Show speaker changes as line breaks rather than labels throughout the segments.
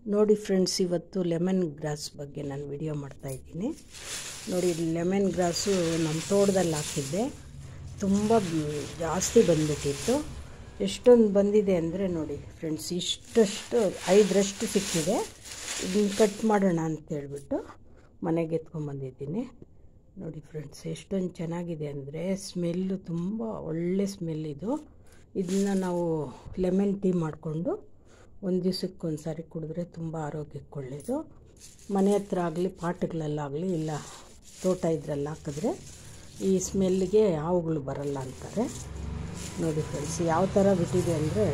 ನೋಡಿ ಫ್ರೆಂಡ್ಸ್ ಇವತ್ತು lemon grass ಬಗ್ಗೆ ನಾನು ವಿಡಿಯೋ ಮಾಡ್ತಾಯಿದ್ದೀನಿ ನೋಡಿ ಲೆಮನ್ ಗ್ರಾಸು ನಮ್ಮ ತೋಟದಲ್ಲಿ ಹಾಕಿದ್ದೆ ತುಂಬ ಬ- ಜಾಸ್ತಿ ಬಂದ್ಬಿಟ್ಟಿತ್ತು ಎಷ್ಟೊಂದು ಬಂದಿದೆ ಅಂದರೆ ನೋಡಿ ಫ್ರೆಂಡ್ಸ್ ಇಷ್ಟಷ್ಟು ಐದರಷ್ಟು ಸಿಕ್ಕಿದೆ ಇದನ್ನ ಕಟ್ ಮಾಡೋಣ ಅಂತೇಳ್ಬಿಟ್ಟು ಮನೆಗೆ ಎತ್ಕೊಂಬಂದಿದ್ದೀನಿ ನೋಡಿ ಫ್ರೆಂಡ್ಸ್ ಎಷ್ಟೊಂದು ಚೆನ್ನಾಗಿದೆ ಅಂದರೆ ಸ್ಮೆಲ್ಲು ತುಂಬ ಒಳ್ಳೆ ಸ್ಮೆಲ್ ಇದು ಇದನ್ನ ನಾವು ಲೆಮನ್ ಟೀ ಮಾಡಿಕೊಂಡು ಒಂದು ದಿವಸಕ್ಕೆ ಒಂದು ಸಾರಿ ಕುಡಿದ್ರೆ ತುಂಬ ಆರೋಗ್ಯಕ್ಕೆ ಒಳ್ಳೆಯದು ಮನೆ ಹತ್ರ ಆಗಲಿ ಪಾಟ್ಗಳಲ್ಲಾಗಲಿ ಇಲ್ಲ ತೋಟ ಇದ್ರಲ್ಲಿ ಹಾಕಿದ್ರೆ ಈ ಸ್ಮೆಲ್ಗೆ ಹಾವುಗಳು ಬರಲ್ಲ ಅಂತಾರೆ ನೋಡಿ ಫ್ರೆಂಡ್ಸ್ ಯಾವ ಥರ ಬಿಟ್ಟಿದೆ ಅಂದರೆ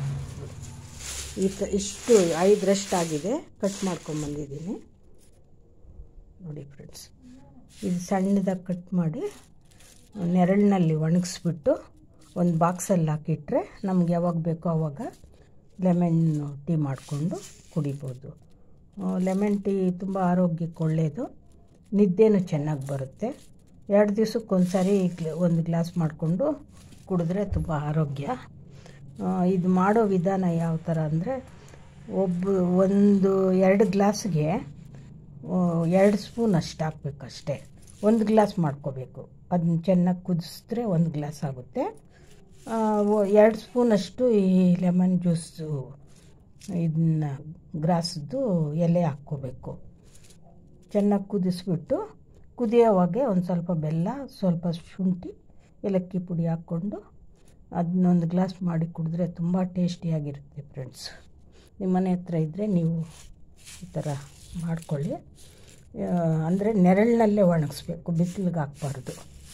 ಈ ತ ಇಷ್ಟು ಐದರಷ್ಟು ಆಗಿದೆ ಕಟ್ ಮಾಡ್ಕೊಂಬಂದಿದ್ದೀನಿ ನೋಡಿ ಫ್ರೆಂಡ್ಸ್ ಇದು ಸಣ್ಣದಾಗಿ ಕಟ್ ಮಾಡಿ ನೆರಳಿನಲ್ಲಿ ಒಣಗಿಸ್ಬಿಟ್ಟು ಒಂದು ಬಾಕ್ಸಲ್ಲಿ ಹಾಕಿಟ್ರೆ ನಮ್ಗೆ ಯಾವಾಗ ಬೇಕೋ ಆವಾಗ ಲೆಮನ್ ಟೀ ಮಾಡಿಕೊಂಡು ಕುಡಿಬೋದು ಲೆಮನ್ ಟೀ ತುಂಬ ಆರೋಗ್ಯಕ್ಕೆ ಒಳ್ಳೆಯದು ನಿದ್ದೆನೂ ಚೆನ್ನಾಗಿ ಬರುತ್ತೆ ಎರಡು ದಿವ್ಸಕ್ಕೆ ಒಂದು ಸಾರಿ ಒಂದು ಗ್ಲಾಸ್ ಮಾಡಿಕೊಂಡು ಕುಡಿದ್ರೆ ತುಂಬ ಆರೋಗ್ಯ ಆ, ಇದು ಮಾಡೋ ವಿಧಾನ ಯಾವ ಥರ ಅಂದರೆ ಒಬ್ಬ ಒಂದು ಎರಡು ಗ್ಲಾಸ್ಗೆ ಎರಡು ಸ್ಪೂನ್ ಅಷ್ಟು ಹಾಕ್ಬೇಕಷ್ಟೇ ಒಂದು ಗ್ಲಾಸ್ ಮಾಡ್ಕೋಬೇಕು ಅದನ್ನ ಚೆನ್ನಾಗಿ ಕುದಿಸಿದ್ರೆ ಒಂದು ಗ್ಲಾಸ್ ಆಗುತ್ತೆ ಆ, ಒ- ಎರಡು ಸ್ಪೂನಷ್ಟು ಈ ಲೆಮನ್ ಜ್ಯೂಸು ಇದನ್ನ ಗ್ರಾಸದ್ದು ಎಲೆ ಹಾಕ್ಕೋಬೇಕು ಚೆನ್ನಾಗಿ ಕುದಿಸ್ಬಿಟ್ಟು ಕುದಿಯೋವಾಗೆ ಒಂದು ಸ್ವಲ್ಪ ಬೆಲ್ಲ ಸ್ವಲ್ಪ ಶುಂಠಿ ಏಲಕ್ಕಿ ಪುಡಿ ಹಾಕ್ಕೊಂಡು ಅದನ್ನೊಂದು ಗ್ಲಾಸ್ ಮಾಡಿ ಕುಡಿದ್ರೆ ತುಂಬ ಟೇಸ್ಟಿಯಾಗಿರುತ್ತೆ ಫ್ರೆಂಡ್ಸ್ ನಿಮ್ಮ ಮನೆ ಹತ್ರ ಇದ್ದರೆ ನೀವು ಈ ಥರ ಮಾಡ್ಕೊಳ್ಳಿ ಅಂದರೆ ನೆರಳಿನಲ್ಲೇ ಒಣಗಿಸ್ಬೇಕು ಬಿಸಿಲಿಗೆ ಹಾಕ್ಬಾರ್ದು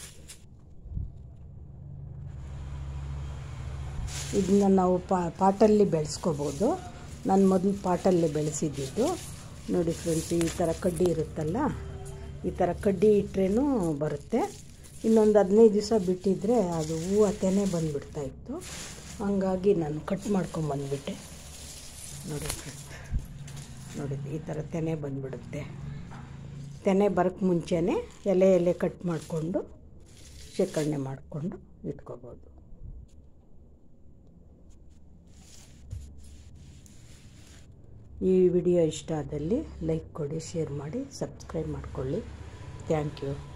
ಇದನ್ನ ನಾವು ಪಾ ಪಾಟಲ್ಲಿ ಬೆಳೆಸ್ಕೋಬೋದು ನಾನು ಮೊದಲು ಪಾಟಲ್ಲಿ ಬೆಳೆಸಿದ್ದಿದ್ದು ನೋಡಿ ಫ್ರೆಂಡ್ಸ್ ಈ ಥರ ಕಡ್ಡಿ ಇರುತ್ತಲ್ಲ ಈ ಥರ ಕಡ್ಡಿ ಇಟ್ರೇನೂ ಬರುತ್ತೆ ಇನ್ನೊಂದು ಹದಿನೈದು ದಿವಸ ಬಿಟ್ಟಿದ್ರೆ ಅದು ಹೂವು ತೆನೆ ಬಂದುಬಿಡ್ತಾ ಇತ್ತು ಹಂಗಾಗಿ ನಾನು ಕಟ್ ಮಾಡ್ಕೊಂಬಂದ್ಬಿಟ್ಟೆ ನೋಡಿ ಫ್ರೆಂಡ್ಸ್ ನೋಡಿ ಈ ಥರ ತೆನೆ ಬಂದುಬಿಡುತ್ತೆ ತೆನೆ ಬರೋಕ್ಕೆ ಮುಂಚೆನೇ ಎಲೆ ಎಲೆ ಕಟ್ ಮಾಡಿಕೊಂಡು ಶೇಖರಣೆ ಮಾಡಿಕೊಂಡು ಇಟ್ಕೋಬೋದು ಈ ವಿಡಿಯೋ ಇಷ್ಟ ಆದಲ್ಲಿ ಲೈಕ್ ಕೊಡಿ ಶೇರ್ ಮಾಡಿ ಸಬ್ಸ್ಕ್ರೈಬ್ ಮಾಡಿಕೊಳ್ಳಿ ಥ್ಯಾಂಕ್ ಯು